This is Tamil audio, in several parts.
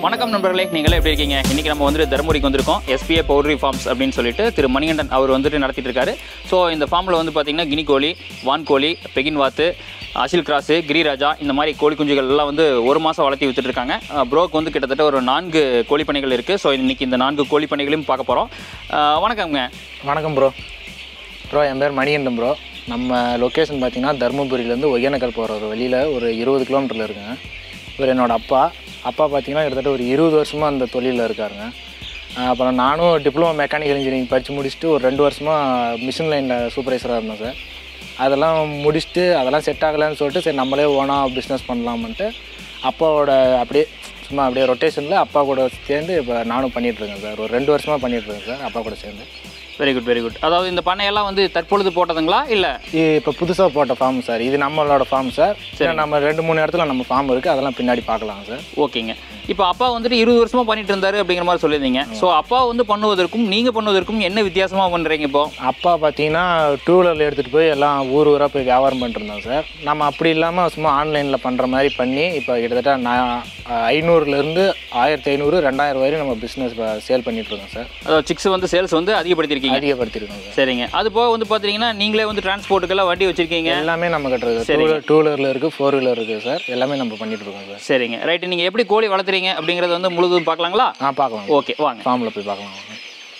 வணக்கம் நண்பர்களே நீங்களே எப்படி இருக்கீங்க இன்னைக்கு நம்ம வந்துட்டு தருமபுரிக்கு வந்திருக்கோம் எஸ்பிஏ பவுட்ரி ஃபார்ம்ஸ் அப்படின்னு சொல்லிட்டு திரு மணிகண்டன் அவர் வந்துட்டு நடத்திட்டு இருக்காரு ஸோ இந்த ஃபார்மில் வந்து பார்த்தீங்கன்னா கினி கோழி வான்கோழி பெகின் வாத்து அசில் கிராஸு கிரிராஜா இந்த மாதிரி கோழி குஞ்சுகள் எல்லாம் வந்து ஒரு மாதம் வளர்த்தி வித்துட்டு இருக்காங்க ப்ரோக்கு வந்து கிட்டத்தட்ட ஒரு நான்கு கோழி பண்ணைகள் இருக்குது ஸோ இன்னைக்கு இந்த நான்கு கோழி பண்ணைகளையும் பார்க்க போகிறோம் வணக்கம்ங்க வணக்கம் ப்ரோ ப்ரோ என் பேர் மணிகண்டன் ப்ரோ நம்ம லொக்கேஷன் பார்த்தீங்கன்னா தருமபுரியிலேருந்து ஒகேனக்கல் போகிற ஒரு வழியில் ஒரு இருபது கிலோமீட்டரில் இருக்குங்க இவர் என்னோட அப்பா அப்பா பார்த்தீங்கன்னா கிட்டத்தட்ட ஒரு இருபது வருஷமாக அந்த தொழிலில் இருக்காருங்க ஆஹ் அப்புறம் நானும் டிப்ளமோ மெக்கானிக்கல் இன்ஜினியரிங் படித்து முடிச்சுட்டு ஒரு ரெண்டு வருஷமாக மிஷின் லைனில் சூப்பர்வைசராக இருந்தேன் சார் அதெல்லாம் முடிச்சுட்டு அதெல்லாம் செட் ஆகலைன்னு சொல்லிட்டு சரி நம்மளே ஓனாக பிஸ்னஸ் பண்ணலாம்ன்ட்டு அப்பாவோட அப்படியே சும்மா அப்படியே ரொட்டேஷனில் அப்பா கூட சேர்ந்து இப்போ நானும் பண்ணிகிட்ருக்கேன் சார் ஒரு ரெண்டு வருஷமாக பண்ணிகிட்ருக்கேன் சார் அப்பா கூட சேர்ந்து வெரி குட் வெரி குட் அதாவது இந்த பண்ணையெல்லாம் வந்து தற்பொழுது போட்டதுங்களா இல்லை இது இப்போ புதுசாக போட்ட ஃபார்ம் சார் இது நம்மளோட ஃபார்ம் சார் சரி நம்ம ரெண்டு மூணு இடத்துல நம்ம ஃபார்ம் இருக்குது அதெல்லாம் பின்னாடி பார்க்கலாம் சார் ஓகேங்க இப்போ அப்பா வந்துட்டு இருபது வருஷமா பண்ணிட்டு இருந்தாரு அப்படிங்கிற மாதிரி சொல்லியிருந்தீங்க ஸோ அப்பா வந்து பண்ணுவதற்கும் நீங்க பண்ணுவதற்கும் என்ன வித்தியாசமா பண்றீங்க இப்போ அப்பா பார்த்தீங்கன்னா டூ வீலரில் எடுத்துகிட்டு போய் எல்லாம் ஊர் ஊராக போய் வியாபாரம் பண்ணிட்டு இருந்தோம் சார் நம்ம அப்படி இல்லாமல் சும்மா ஆன்லைனில் பண்ணுற மாதிரி பண்ணி இப்போ கிட்டத்தட்ட நான் ஐநூறுலேருந்து ஆயிரத்தி ஐநூறு ரெண்டாயிரம் வரையும் நம்ம பிஸ்னஸ் சேல் பண்ணிகிட்ருக்கோம் சார் அதாவது சிக்ஸ் வந்து சேல்ஸ் வந்து அதிகப்படுத்திருக்கீங்க அதிகப்படுத்தியிருக்கோம் சார் சரிங்க அது போக வந்து பார்த்தீங்கன்னா நீங்களே வந்து டிரான்ஸ்போர்ட்டுக்கெல்லாம் வண்டி வச்சிருக்கீங்க எல்லாமே நம்ம கட்டுறது டூ டூ வீலரில் இருக்குது ஃபோர் வீலர் இருக்குது சார் எல்லாமே நம்ம பண்ணிட்டு இருக்கோம் சார் சரிங்க ரைட்டு நீங்கள் எப்படி கோழி வளர்த்துறீங்க அப்படிங்கிறத வந்து முழுதும் பார்க்கலாங்களா ஆ பார்க்கலாம் ஓகே வாங்க ஃபார்மில் போய் பார்க்கலாம் வாங்க.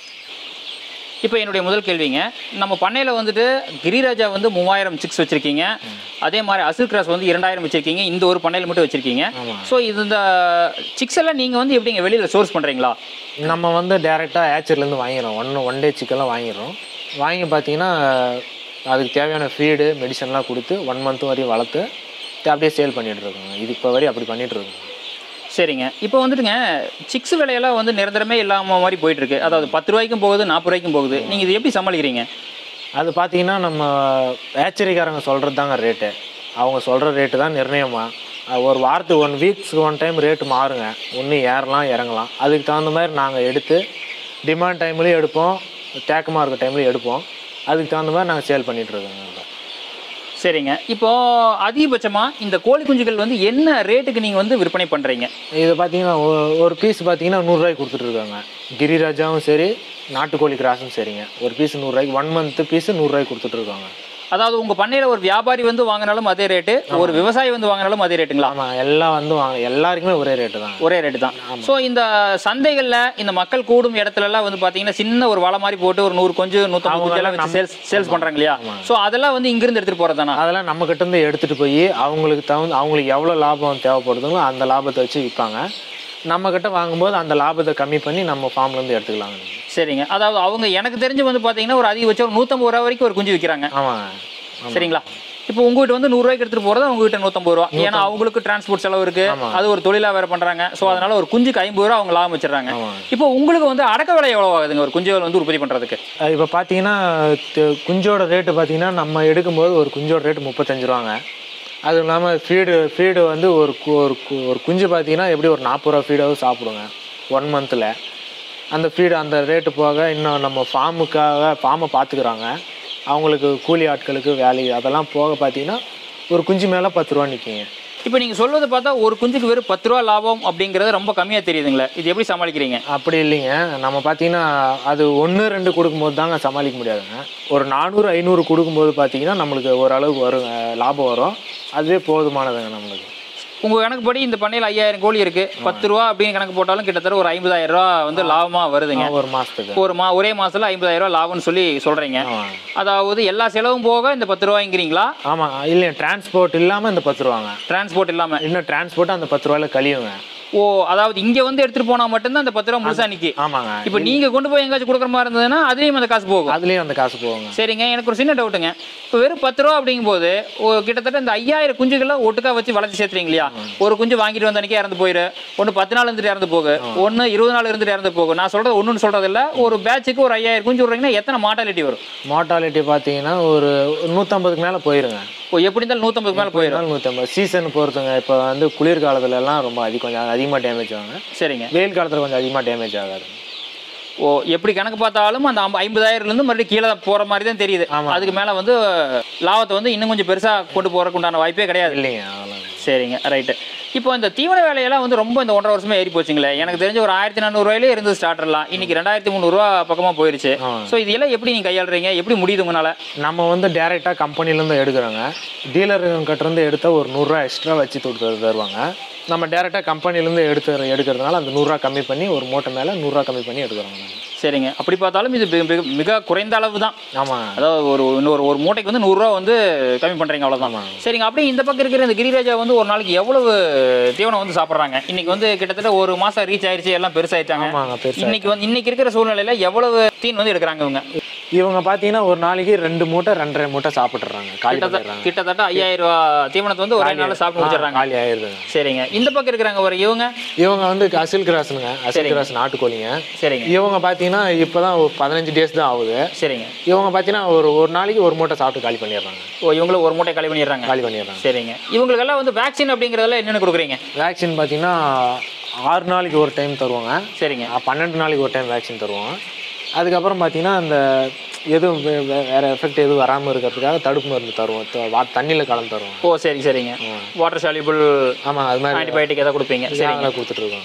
இப்போ என்னுடைய முதல் கேள்விங்க நம்ம பண்ணையில் வந்துட்டு கிரிராஜா வந்து மூவாயிரம் சிக்ஸ் வச்சுருக்கீங்க அதே மாதிரி அசில் கிராஸ் வந்து இரண்டாயிரம் வச்சுருக்கீங்க இந்த ஒரு பண்ணையில் மட்டும் வச்சுருக்கீங்க ஆமாம் ஸோ இது இந்த சிக்ஸ் எல்லாம் நீங்கள் வந்து எப்படிங்க வெளியில் சோர்ஸ் பண்ணுறீங்களா நம்ம வந்து டேரெக்டாக ஏச்சர்லேருந்து வாங்கிடுறோம் ஒன் ஒன் டே சிக்கன்லாம் வாங்கிடுறோம் வாங்கி பார்த்தீங்கன்னா அதுக்கு தேவையான ஃபீடு மெடிசன்லாம் கொடுத்து ஒன் மந்த் வரையும் வளர்த்து அப்படியே சேல் பண்ணிட்டு இருக்கோங்க இது இப்போ வரையும் அப்படி பண்ணிட்டு இருக்கோங்க சரிங்க இப்போ வந்துட்டுங்க சிக்ஸ் விலையெல்லாம் வந்து நிரந்தரமே இல்லாம மாதிரி போயிட்டு இருக்கு அதாவது பத்து ரூபாய்க்கும் போகுது நாற்பது ரூபாய்க்கும் போகுது நீங்கள் இது எப்படி சமாளிக்கிறீங்க அது பார்த்தீங்கன்னா நம்ம ஏச்சரிக்காரங்க சொல்கிறது தாங்க ரேட்டு அவங்க சொல்கிற ரேட்டு தான் நிர்ணயமாக ஒரு வாரத்துக்கு ஒன் வீக்ஸ்க்கு ஒன் டைம் ரேட்டு மாறுங்க ஒன்று ஏறலாம் இறங்கலாம் அதுக்கு தகுந்த மாதிரி நாங்கள் எடுத்து டிமாண்ட் டைம்லேயும் எடுப்போம் தேக்கமாக இருக்க டைம்லேயும் எடுப்போம் அதுக்கு தகுந்த மாதிரி நாங்கள் சேல் பண்ணிட்டு இருக்கோங்க சரிங்க இப்போ அதிகபட்சமாக இந்த கோழி குஞ்சுகள் வந்து என்ன ரேட்டுக்கு நீங்கள் வந்து விற்பனை பண்ணுறீங்க இது பார்த்தீங்கன்னா ஒ- ஒரு பீஸ் பார்த்தீங்கன்னா நூறுரூவாய்க்கு கொடுத்துட்ருக்காங்க கிரிராஜாவும் சரி நாட்டுக்கோழி கிராஸும் சரிங்க ஒரு பீஸ் நூறுரூவாய்க்கு ஒன் மந்த்து பீஸ் நூறுரூவாய்க்கு கொடுத்துட்ருக்காங்க அதாவது உங்கள் பண்ணையில் ஒரு வியாபாரி வந்து வாங்கினாலும் அதே ரேட்டு ஒரு விவசாயி வந்து வாங்கினாலும் அதே ரேட்டுங்களா ஆமாம் எல்லாம் வந்து வாங்க எல்லாருக்குமே ஒரே ரேட்டு தான் ஒரே ரேட்டு தான் ஸோ இந்த சந்தைகளில் இந்த மக்கள் கூடும் இடத்துலலாம் வந்து பார்த்தீங்கன்னா சின்ன ஒரு வலை மாதிரி போட்டு ஒரு நூறு கொஞ்சம் நூற்றம்பது கொஞ்சம் எல்லாம் வச்சு சேல்ஸ் சேல்ஸ் பண்ணுறாங்க இல்லையா ஸோ அதெல்லாம் வந்து இங்கிருந்து எடுத்துகிட்டு போகிறது தானே அதெல்லாம் நம்ம கிட்ட இருந்து எடுத்துகிட்டு போய் அவங்களுக்கு தகுந்த அவங்களுக்கு எவ்வளோ லாபம் தேவைப்படுதுங்களோ அந்த லாபத்தை வச்சு விற்பாங்க நம்ம கிட்ட வாங்கும்போது அந்த லாபத்தை கம்மி பண்ணி நம்ம ஃபார்ம்லேருந்து எடுத்துக்கலாங்க சரிங்க அதாவது அவங்க எனக்கு தெரிஞ்சு வந்து பார்த்தீங்கன்னா ஒரு அதிகபட்சம் ஒரு நூற்றம்பது ரூபா வரைக்கும் ஒரு குஞ்சு விற்கிறாங்க ஆமாங்க சரிங்களா இப்போ உங்ககிட்ட வந்து நூறுரூவாய்க்கு எடுத்துகிட்டு போகிறது உங்ககிட்ட நூற்றம்பது ரூபா ஏன்னா அவங்களுக்கு டிரான்ஸ்போர்ட் செலவு இருக்கு அது ஒரு தொழிலாக வேற பண்ணுறாங்க ஸோ அதனால ஒரு குஞ்சுக்கு ஐம்பது ரூபா அவங்க லாபம் வச்சிடுறாங்க ஆமாங்க. இப்போ உங்களுக்கு வந்து அடக்க விலை எவ்வளோ ஆகுதுங்க ஒரு குஞ்சுகள் வந்து உற்பத்தி பண்ணுறதுக்கு இப்போ பார்த்தீங்கன்னா து- குஞ்சோட ரேட்டு பார்த்தீங்கன்னா நம்ம எடுக்கும்போது ஒரு குஞ்சோட ரேட்டு முப்பத்தஞ்சு ரூபாங்க அதுவும் இல்லாமல் ஃபீடு ஃபீடு வந்து ஒரு கு- ஒரு கு- ஒரு குஞ்சு பார்த்தீங்கன்னா எப்படி ஒரு நாற்பது ரூபா ஃபீடாவது சாப்பிடுங்க ஒன் மந்தில் அந்த ஃபீடு அந்த ரேட்டு போக இன்னும் நம்ம ஃபார்முக்காக ஃபார்மை பார்த்துக்குறாங்க அவங்களுக்கு கூலி ஆட்களுக்கு வேலை அதெல்லாம் போக பார்த்தீங்கன்னா ஒரு குஞ்சு மேலே பத்து ரூபா நிற்கிங்க இப்போ நீங்கள் சொல்வதை பார்த்தா ஒரு குஞ்சுக்கு வெறும் பத்து ரூபா லாபம் அப்படிங்கிறது ரொம்ப கம்மியாக தெரியுதுங்களே இது எப்படி சமாளிக்கிறீங்க அப்படி இல்லைங்க நம்ம பார்த்தீங்கன்னா அது ஒன்று ரெண்டு கொடுக்கும்போது தாங்க சமாளிக்க முடியாதுங்க ஒரு நானூறு ஐநூறு கொடுக்கும்போது பார்த்தீங்கன்னா நம்மளுக்கு ஓரளவுக்கு வரும் அஹ், லாபம் வரும் அதுவே போதுமானதுங்க நம்மளுக்கு உங்கள் கணக்குப்படி இந்த பண்ணையில் ஐயாயிரம் கோழி இருக்கு பத்து ரூபா அப்படின்னு கணக்கு போட்டாலும் கிட்டத்தட்ட ஒரு ஐம்பதாயிரம் ரூபா வந்து லாபமாக வருதுங்க ஒரு மாதத்துக்கு ஒரு மா ஒரே மாசத்துல ஐம்பதாயிரம் ரூபா லாபம்னு சொல்லி சொல்றீங்க ஆமாம் அதாவது எல்லா செலவும் போக இந்த பத்து ரூபாய்ங்கிறீங்களா ஆமாம் இல்லைங்க டிரான்ஸ்போர்ட் இல்லாமல் இந்த பத்து ரூபாங்க டிரான்ஸ்போர்ட் இல்லாம இன்னும் டிரான்ஸ்போர்ட் அந்த பத்து ரூபாயில கழியுங்க ஓ அதாவது இங்க வந்து எடுத்துட்டு போனா மட்டும்தான் அந்த பத்து ரூபா முழுசா நிக்கி ஆமாங்க இப்போ நீங்க கொண்டு போய் எங்கேயாச்சும் கொடுக்குற மாதிரி இருந்ததுன்னா அதுலயும் அந்த காசு போகும் அதுலேயும் அந்த காசு போகுங்க சரிங்க எனக்கு ஒரு சின்ன டவுட்டுங்க இப்போ வெறும் பத்து ரூபா அப்படிங்கும்போது ஓ, கிட்டத்தட்ட இந்த ஐயாயிரம் குஞ்சுகளை ஒட்டுக்கா வச்சு வளர்ச்சி சேர்த்துறீங்க இல்லையா ஒரு குஞ்சு வாங்கிட்டு வந்த அன்னைக்கே இறந்து போயிரு ஒன்று பத்து நாள் இருந்துட்டு இறந்து போகு ஒன்று இருபது நாள் இருந்துட்டு இறந்து போகும் நான் சொல்றது ஒன்றுன்னு சொல்றது இல்ல ஒரு பேட்சுக்கு ஒரு ஐயாயிரம் குஞ்சு விட்றீங்கன்னா எத்தனை மார்டாலிட்டி வரும் மோட்டாலிட்டி பார்த்தீங்கன்னா ஒரு நூற்றம்பதுக்கு மேலே போயிருங்க ஓ எப்படி இருந்தாலும் நூற்றம்பது மேலே போயிடும் நூற்றம்பது சீசன் பொறுத்துங்க இப்போ வந்து குளிர் காலத்துல எல்லாம் ரொம்ப அதிகம் கொஞ்சம் அதிகமாக டேமேஜ் ஆகுங்க சரிங்க வெயில் காலத்தில் கொஞ்சம் அதிகமாக டேமேஜ் ஆகாது ஓ எப்படி கணக்கு பார்த்தாலும் அந்த ஐம்ப- ஐம்பதாயிரம்லேருந்து மறுபடியும் கீழே போகிற மாதிரி தான் தெரியுது அதுக்கு மேலே வந்து லாபத்தை வந்து இன்னும் கொஞ்சம் பெருசாக கொண்டு போகிறதுக்கு உண்டான வாய்ப்பே கிடையாது இல்லைங்க அதெல்லாம் சரிங்க ரைட்டு இப்போ இந்த தீவன வேலையெல்லாம் வந்து ரொம்ப இந்த ஒன்றரை வருஷமா ஏறி போச்சுங்களே எனக்கு தெரிஞ்ச ஒரு ஆயிரத்தி நானூறுவாயிலே இருந்து ஸ்டார்டர்லாம் இன்னைக்கு ரெண்டாயிரத்தி முந்நூறுரூவா பக்கமாக போயிருச்சு ஸோ இதெல்லாம் எப்படி நீங்கள் கையாளுறீங்க எப்படி முடியுது உங்களால் நம்ம வந்து டேரெக்டாக கம்பெனிலேருந்து எடுக்கிறோங்க டீலர் கிட்டேருந்து எடுத்தால் ஒரு நூறுரூவா எக்ஸ்ட்ரா வச்சு தொட்டு தருவாங்க நம்ம டேரெக்டாக கம்பெனிலேருந்து எடுத்து எடுக்கிறதுனால அந்த நூறுரூவா கம்மி பண்ணி ஒரு மூட்டை மேலே நூறுரூவா கம்மி பண்ணி எடுக்கிறோங்க நாங்கள் சரிங்க அப்படி பார்த்தாலும் இது மிக- மிக- மிக குறைந்த அளவு தான் ஆமாம் அதாவது ஒரு இன்னொரு ஒரு மூட்டைக்கு வந்து நூறுரூவா வந்து கம்மி பண்ணுறீங்க அவ்வளோதான் சரிங்க அப்படியே இந்த பக்கம் இருக்கிற இந்த கிரிராஜா வந்து ஒரு நாளைக்கு எவ்வளவு தீவனம் வந்து சாப்பிட்றாங்க இன்னைக்கு வந்து கிட்டத்தட்ட ஒரு மாதம் ரீச் ஆயிருச்சு எல்லாம் பெருசாயிட்டாங்க ஆமாங்க பெருசா இன்னைக்கு வந்து இன்னைக்கு இருக்கிற சூழ்நிலையில எவ்வளவு தீன் வந்து எடுக்கிறாங்க இவங்க இவங்க பார்த்தீங்கன்னா ஒரு நாளைக்கு ரெண்டு மூட்டை ரெண்டரை மூட்டை சாப்பிட்றாங்க காலி கிட்டத்தட்ட பண்ணிடுறாங்க கிட்டத்தட்ட ஐயாயிரம் ரூபா தீவனத்தை வந்து ஒரே நாளில் சாப்பிட்டு முடிச்சிடுறாங்க காலி ஆயிடுதுங்க சரிங்க இந்த பக்கம் இருக்கிறாங்க ஒரு இவங்க இவங்க வந்து அசில் கிராஸுங்க அசில் கிராஸ் நாட்டுக்கோழிங்க சரிங்க இவங்க பார்த்தீங்கன்னா இப்போ தான் ஒரு பதினஞ்சு டேஸ் தான் ஆகுது சரிங்க இவங்க பார்த்தீங்கன்னா ஒரு ஒரு நாளைக்கு ஒரு மூட்டை சாப்பிட்டு காலி பண்ணிடுறாங்க ஓ இவங்களும் ஒரு மூட்டை காலி பண்ணிடுறாங்க காலி பண்ணிடுறாங்க சரிங்க இவங்களுக்கெல்லாம் வந்து வேக்சின் அப்படிங்கிறதெல்லாம் என்னென்ன கொடுக்குறீங்க வேக்சின் பார்த்தீங்கன்னா ஆறு நாளைக்கு ஒரு டைம் தருவாங்க சரிங்க அஹ் பன்னெண்டு நாளைக்கு ஒரு டைம் வேக்சின் தருவோம் அதுக்கப்புறம் பார்த்தீங்கன்னா அந்த எதுவும் வே- வே- வேற எஃபெக்ட் எதுவும் வராமல் இருக்கிறதுக்காக தடுப்பு மருந்து தருவோம் த- வா தண்ணியில் கலந்து தருவோம் ஓ சரி சரிங்க வாட்டர் சால்யூபிள் ஆமாம் அது மாதிரி ஆன்டிபயோட்டிக் எதாவது கொடுப்பீங்க சரிங்க நாங்களே கொடுத்துட்டு இருக்கோங்க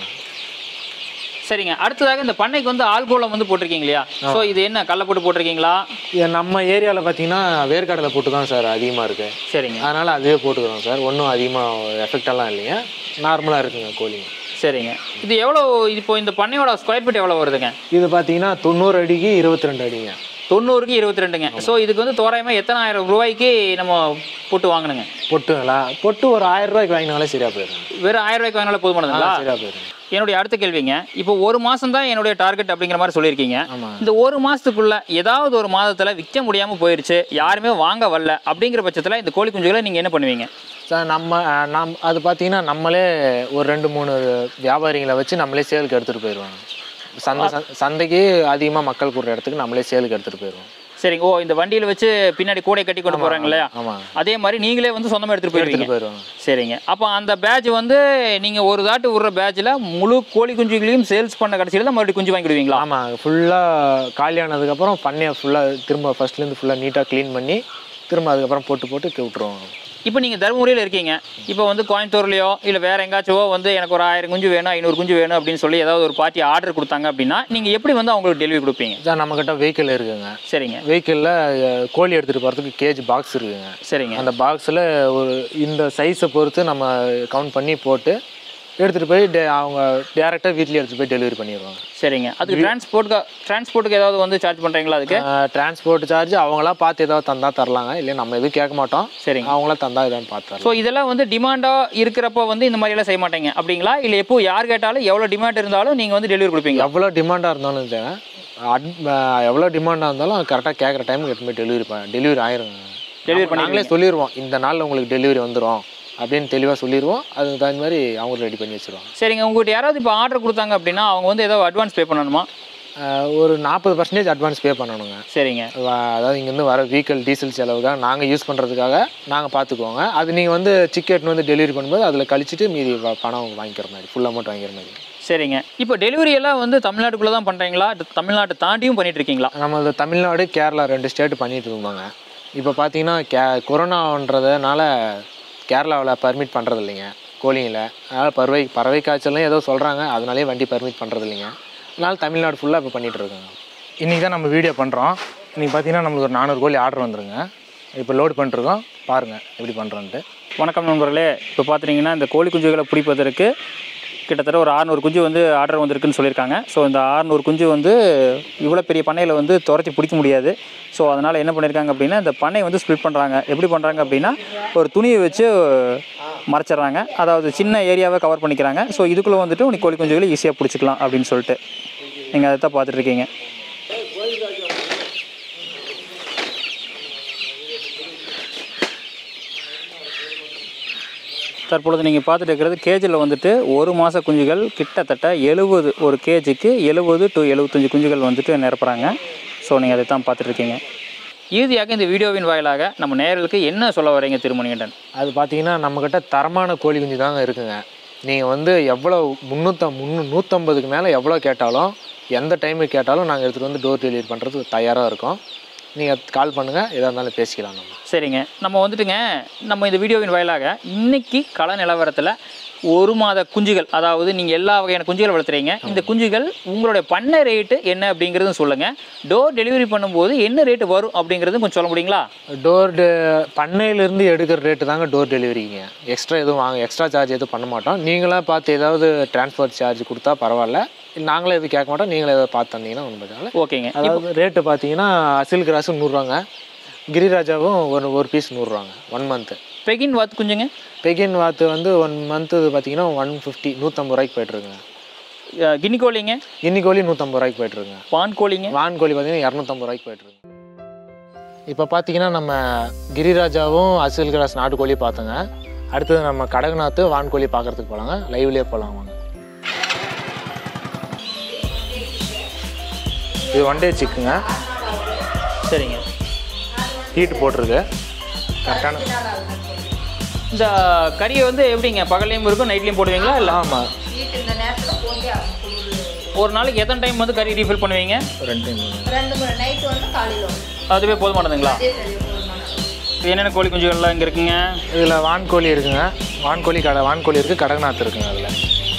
சரிங்க அடுத்ததாக இந்த பண்ணைக்கு வந்து ஆல்கோலம் வந்து போட்டிருக்கீங்க இல்லையா ஸோ இது என்ன கடல போட்டு போட்டிருக்கீங்களா இது நம்ம ஏரியாவில் பார்த்தீங்கன்னா வேர்க்கடலை போட்டு தான் சார் அதிகமாக இருக்குது சரிங்க அதனால் அதுவே போட்டுக்கிறோம் சார் ஒன்றும் அதிகமாக எஃபெக்ட் எல்லாம் இல்லைங்க நார்மலாக இருக்குங்க கோழிங்க சரிங்க இது எவ்வளோ இப்போ இந்த பண்ணையோட ஸ்கொயர் ஃபீட் எவ்வளோ வருதுங்க இது பார்த்தீங்கன்னா தொண்ணூறு அடிக்கு இருபத்தி ரெண்டு அடிங்க தொண்ணூறுக்கு இருபத்தி ரெண்டுங்க ஸோ இதுக்கு வந்து தோராயமாக எத்தனை ஆயிரம் ரூபாய்க்கு நம்ம போட்டு வாங்கணுங்க பொட்டுங்களா பொட்டு ஒரு ஆயிரம் ரூபாய்க்கு வாங்கினாலே சரியாக போயிடும் வெறும் ஆயிரம் ரூபாய்க்கு வாங்கினாலே போதுமானதுங்களா சரியாக போயிடும் என்னுடைய அடுத்த கேள்விங்க இப்போ ஒரு மாதம் தான் என்னுடைய டார்கெட் அப்படிங்கிற மாதிரி சொல்லியிருக்கீங்க ஆமாம் இந்த ஒரு மாதத்துக்குள்ள ஏதாவது ஒரு மாதத்தில் விற்க முடியாமல் போயிருச்சு யாருமே வாங்க வரல அப்படிங்கிற பட்சத்தில் இந்த கோழி குஞ்சுகளை நீங்கள் என்ன பண்ணுவீங்க சார் நம்ம அஹ், நம் அது பார்த்தீங்கன்னா நம்மளே ஒரு ரெண்டு மூணு வியாபாரிகளை வச்சு நம்மளே சேலுக்கு எடுத்துகிட்டு போயிடுவாங்க சந்தை சந்தை- சந்தைக்கு அதிகமாக மக்கள் கூடுற இடத்துக்கு நம்மளே சேலுக்கு எடுத்துகிட்டு போயிடுவோம் சரிங்க ஓ இந்த வண்டியில் வச்சு பின்னாடி கூடை கட்டி கொண்டு போகிறாங்க இல்லையா ஆமாம் அதே மாதிரி நீங்களே வந்து சொந்தமாக எடுத்துகிட்டு போயிருவீங்க எடுத்துகிட்டு போயிடுவாங்க சரிங்க அப்போ அந்த பேட்ச் வந்து நீங்கள் ஒரு தாட்டு விடுற பேட்சில் முழு கோழி குஞ்சுகளையும் சேல்ஸ் பண்ண கடைசியில் தான் மறுபடியும் குஞ்சு வாங்கிடுவீங்களா ஆமாம் ஃபுல்லாக காலியானதுக்கப்புறம் பண்ணையை ஃபுல்லாக திரும்ப ஃபர்ஸ்ட்லேருந்து ஃபுல்லாக நீட்டாக க்ளீன் பண்ணி திரும்ப அதுக்கப்புறம் போட்டு போட்டு விட்டுருவோம் இப்போ நீங்கள் தருமபுரியில் இருக்கீங்க இப்போ வந்து கோயம்புத்தூர்லையோ இல்லை வேறு எங்காச்சுவோ வந்து எனக்கு ஒரு ஆயிரம் குஞ்சு வேணும் ஐநூறு குஞ்சு வேணும் அப்படின்னு சொல்லி ஏதாவது ஒரு பார்ட்டி ஆர்டர் கொடுத்தாங்க அப்படின்னா நீங்கள் எப்படி வந்து அவங்களுக்கு டெலிவரி கொடுப்பீங்க சார் நம்மக்கிட்ட வெஹிக்கிள் இருக்குங்க சரிங்க வெஹிக்கிளில் கோழி எடுத்துகிட்டு போகிறதுக்கு கேஜ் பாக்ஸ் இருக்குங்க சரிங்க அந்த பாக்ஸில் ஒரு இந்த சைஸை பொறுத்து நம்ம கவுண்ட் பண்ணி போட்டு எடுத்துகிட்டு போய் டே அவங்க டேரெக்டாக வீட்லேயே எடுத்துகிட்டு போய் டெலிவரி பண்ணிடுவாங்க சரிங்க அதுக்கு டிரான்ஸ்போர்ட்டுக்கு டிரான்ஸ்போர்ட்டுக்கு ஏதாவது வந்து சார்ஜ் பண்ணுறீங்களா அதுக்கு டிரான்ஸ்போர்ட் சார்ஜ் அவங்களா பார்த்து ஏதாவது தந்தா தரலாங்க இல்லை நம்ம எதுவும் கேட்க மாட்டோம் சரிங்க அவங்களா தந்தா இதான்னு பார்த்து தரலாம் ஸோ இதெல்லாம் வந்து டிமாண்டாக இருக்கிறப்ப வந்து இந்த மாதிரியெல்லாம் செய்ய மாட்டீங்க அப்படிங்களா இல்லை எப்போ யார் கேட்டாலும் எவ்வளோ டிமாண்ட் இருந்தாலும் நீங்கள் வந்து டெலிவரி கொடுப்பீங்க எவ்வளோ டிமாண்டாக இருந்தாலும் சரிங்க, அட் எவ்வளோ டிமாண்டாக இருந்தாலும் கரெக்டாக கேட்குற டைமுக்கு எடுத்து போய் டெலிவரி டெலிவரி ஆயிருங்க Delivery நம்ம- நாங்களே சொல்லிடுவோம் இந்த நாளில் உங்களுக்கு டெலிவரி வந்துடும் அப்படின்னு தெளிவாக சொல்லிடுவோம் அதுக்கு தகுந்த மாதிரி அவங்க ரெடி பண்ணி வச்சிருவாங்க சரிங்க உங்கள்கிட்ட யாராவது இப்போ ஆர்டர் கொடுத்தாங்க அப்படின்னா அவங்க வந்து ஏதாவது அட்வான்ஸ் பே பண்ணணுமா அஹ் ஒரு நாற்பது பர்சன்டேஜ் அட்வான்ஸ் பே பண்ணணுங்க சரிங்க வ- அதாவது இங்கேருந்து வர வீக்கல் டீசல் செலவுக்காக நாங்கள் யூஸ் பண்ணுறதுக்காக நாங்கள் பார்த்துக்குவோங்க அது நீங்கள் வந்து டிக்கெட் வந்து டெலிவரி பண்ணும்போது அதில் கழிச்சிட்டு மீதி வ- பணம் வாங்கிக்கிற மாதிரி ஃபுல் அமௌண்ட் வாங்கிக்கிற மாதிரி சரிங்க இப்போ டெலிவரி எல்லாம் வந்து தமிழ்நாட்டுக்குள்ளே தான் பண்ணுறீங்களா தமிழ்நாட்டை தாண்டியும் பண்ணிட்டு இருக்கீங்களா நம்ம தமிழ்நாடு கேரளா ரெண்டு ஸ்டேட் பண்ணிட்டு இருந்தாங்க இப்போ பார்த்தீங்கன்னா கே கொரோனான்றதுனால கேரளாவில் பர்மிட் பண்ணுறது இல்லைங்க கோழிங்களை அதனால் பறவை பறவை காய்ச்சல்னு ஏதோ சொல்கிறாங்க அதனாலே வண்டி பர்மிட் பண்ணுறது இல்லைங்க அதனால் தமிழ்நாடு ஃபுல்லாக இப்போ பண்ணிட்டு இருக்காங்க இன்றைக்கி தான் நம்ம வீடியோ பண்ணுறோம் இன்றைக்கி பார்த்தீங்கன்னா நம்மளுக்கு ஒரு நானூறு கோழி ஆர்டர் வந்துருங்க இப்போ லோட் பண்ணிட்டுருக்கோம் பாருங்கள் எப்படி பண்ணுறோன்ட்டு வணக்கம் நண்பர்களே இப்போ பார்த்துட்டிங்கன்னா இந்த கோழி குஞ்சுகளை பிடிப்பதற்கு கிட்டத்தட்ட ஒரு 600 குஞ்சு வந்து ஆர்டர் வந்திருக்குன்னு சொல்லியிருக்காங்க ஸோ இந்த 600 குஞ்சு வந்து இவ்வளோ பெரிய பண்ணையில் வந்து துரத்தி பிடிக்க முடியாது ஸோ அதனால் என்ன பண்ணியிருக்காங்க அப்படின்னா இந்த பண்ணையை வந்து ஸ்ப்ளிட் பண்ணுறாங்க எப்படி பண்ணுறாங்க அப்படின்னா ஒரு துணியை வச்சு மறைச்சிடுறாங்க அதாவது சின்ன ஏரியாவை கவர் பண்ணிக்கிறாங்க ஸோ இதுக்குள்ளே வந்துட்டு உனக்கு கோழி குஞ்சுகளை ஈஸியாக பிடிச்சிக்கலாம் அப்படின்னு சொல்லிட்டு நீங்கள் அதை தான் பார்த்துட்டு இருக்கீங்க தற்பொழுது நீங்கள் பார்த்துட்டு இருக்கிறது கேஜில் வந்துட்டு ஒரு மாத குஞ்சுகள் கிட்டத்தட்ட எழுபது ஒரு கேஜிக்கு எழுபது டு எழுபத்தஞ்சு குஞ்சுகள் வந்துட்டு நிரப்புறாங்க ஸோ நீங்கள் அதை தான் பார்த்துட்டு இருக்கீங்க இறுதியாக இந்த வீடியோவின் வாயிலாக நம்ம நேயர்களுக்கு என்ன சொல்ல வரீங்க திருமணிகண்டன் அது பார்த்தீங்கன்னா நம்மக்கிட்ட தரமான கோழி குஞ்சு தாங்க இருக்குங்க நீங்கள் வந்து எவ்வளோ முந்நூற்ற முந்நூ நூற்றம்பதுக்கு மேலே எவ்வளோ கேட்டாலும் எந்த டைமுக்கு கேட்டாலும் நாங்கள் எடுத்துகிட்டு வந்து டோர் டெலிவரி பண்ணுறதுக்கு தயாராக இருக்கோம் நீங்கள் கால் பண்ணுங்கள் எதாக இருந்தாலும் பேசிக்கலாம் நம்ம சரிங்க நம்ம வந்துட்டுங்க நம்ம இந்த வீடியோவின் வாயிலாக இன்னைக்கு கள நிலவரத்தில் ஒரு மாத குஞ்சுகள் அதாவது நீங்கள் எல்லா வகையான குஞ்சுகள் வளர்த்துறீங்க இந்த குஞ்சுகள் உங்களுடைய பண்ணை ரேட்டு என்ன அப்படிங்கிறதும் சொல்லுங்கள் டோர் டெலிவரி பண்ணும்போது என்ன ரேட்டு வரும் அப்படிங்கிறதும் கொஞ்சம் சொல்ல முடியுங்களா டோர் டெ பண்ணையிலேருந்து எடுக்கிற ரேட்டு தாங்க டோர் டெலிவரிங்க எக்ஸ்ட்ரா எதுவும் வாங்க எக்ஸ்ட்ரா சார்ஜ் எதுவும் பண்ண மாட்டோம் நீங்களாக பார்த்து ஏதாவது டிரான்ஸ்போர்ட் சார்ஜ் கொடுத்தா பரவாயில்ல நாங்களே எதுவும் கேட்க மாட்டோம் நீங்களே எதாவது பார்த்து தந்தீங்கன்னா ஒன்றும் பிரச்சனை இல்லை ஓகேங்க அதாவது ரேட்டு பார்த்தீங்கன்னா அசில் கிராஸு நூறுரூவாங்க கிரிராஜாவும் ஒரு ஒரு பீஸ் நூறுரூவாங்க ஒன் மந்த்து பெகின் வாத்து குஞ்சுங்க பெகின் வாத்து வந்து ஒன் மந்த்து பார்த்தீங்கன்னா ஒன் ஃபிஃப்டி நூற்றம்பது ரூபாய்க்கு போயிட்டுருக்குங்க அஹ் கினி கோழிங்க இன்னி கோழி நூற்றம்பது ரூபாய்க்கு போயிட்டுருக்குங்க பான் கோழிங்க வான் கோழி பார்த்தீங்கன்னா இரநூத்தம்பது ரூபாய்க்கு போயிட்டுருக்கு இப்போ பார்த்தீங்கன்னா நம்ம கிரிராஜாவும் அசில் கிராஸ் நாட்டுக்கோழி பார்த்தோங்க அடுத்தது நம்ம கடகநாத்து வான்கோழி பார்க்கறதுக்கு போகலாங்க லைவ்லேயே போகலாம் வாங்க இது ஒன் டே சிக்குங்க சரிங்க ஹீட் போட்டிருக்கு கரெக்டான இந்த கறியை வந்து எப்படிங்க பகல்லையும் இருக்கும் நைட்லேயும் போடுவீங்களா இல்லை ஆமாம் வீட்டு இந்த நேரத்தில் போட்டு ஒரு நாளைக்கு எத்தனை டைம் வந்து கறி ரீஃபில் பண்ணுவீங்க ரெண்டு டைம் ரெண்டு மணி நைட்டு வந்து காலையில் வந்து அதுவே போதுமானதுங்களா அதே சரி போதுமானது இது என்னென்ன கோழி குஞ்சுகள்லாம் இங்கே இருக்குங்க இதில் வான்கோழி இருக்குங்க வான்கோழி கடை வான்கோழி இருக்குது கடகநாத் இருக்குங்க அதில்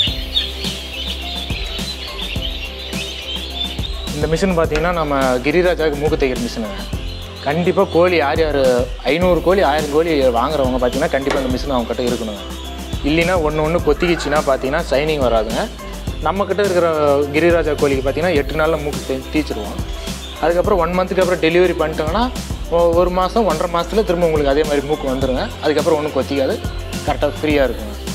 இந்த மிஷின் பார்த்தீங்கன்னா நம்ம கிரிராஜாவுக்கு மூக்கு தைக்கிற மிஷினுங்க கண்டிப்பாக கோழி யார் யார் ஐநூறு கோழி ஆயிரம் கோழி வாங்குறவங்க பார்த்தீங்கன்னா கண்டிப்பாக இந்த மிஷின் அவங்க கிட்ட இருக்கணுங்க இல்லைன்னா ஒன்று ஒன்று கொத்திக்கிச்சுன்னா பார்த்தீங்கன்னா சைனிங் வராதுங்க நம்மக்கிட்ட இருக்கிற கிரிராஜா கோழிக்கு பார்த்தீங்கன்னா எட்டு நாளில் மூக்கு தே- தீச்சிருவோம் அதுக்கப்புறம் ஒன் மந்த்துக்கு அப்புறம் டெலிவரி பண்ணிட்டோங்கன்னா ஒ- ஒரு மாதம் ஒன்றரை மாதத்துல திரும்ப உங்களுக்கு அதே மாதிரி மூக்கு வந்துருங்க அதுக்கப்புறம் ஒன்றும் கொத்திக்காது கரெக்டாக ஃப்ரீயாக இருக்குங்க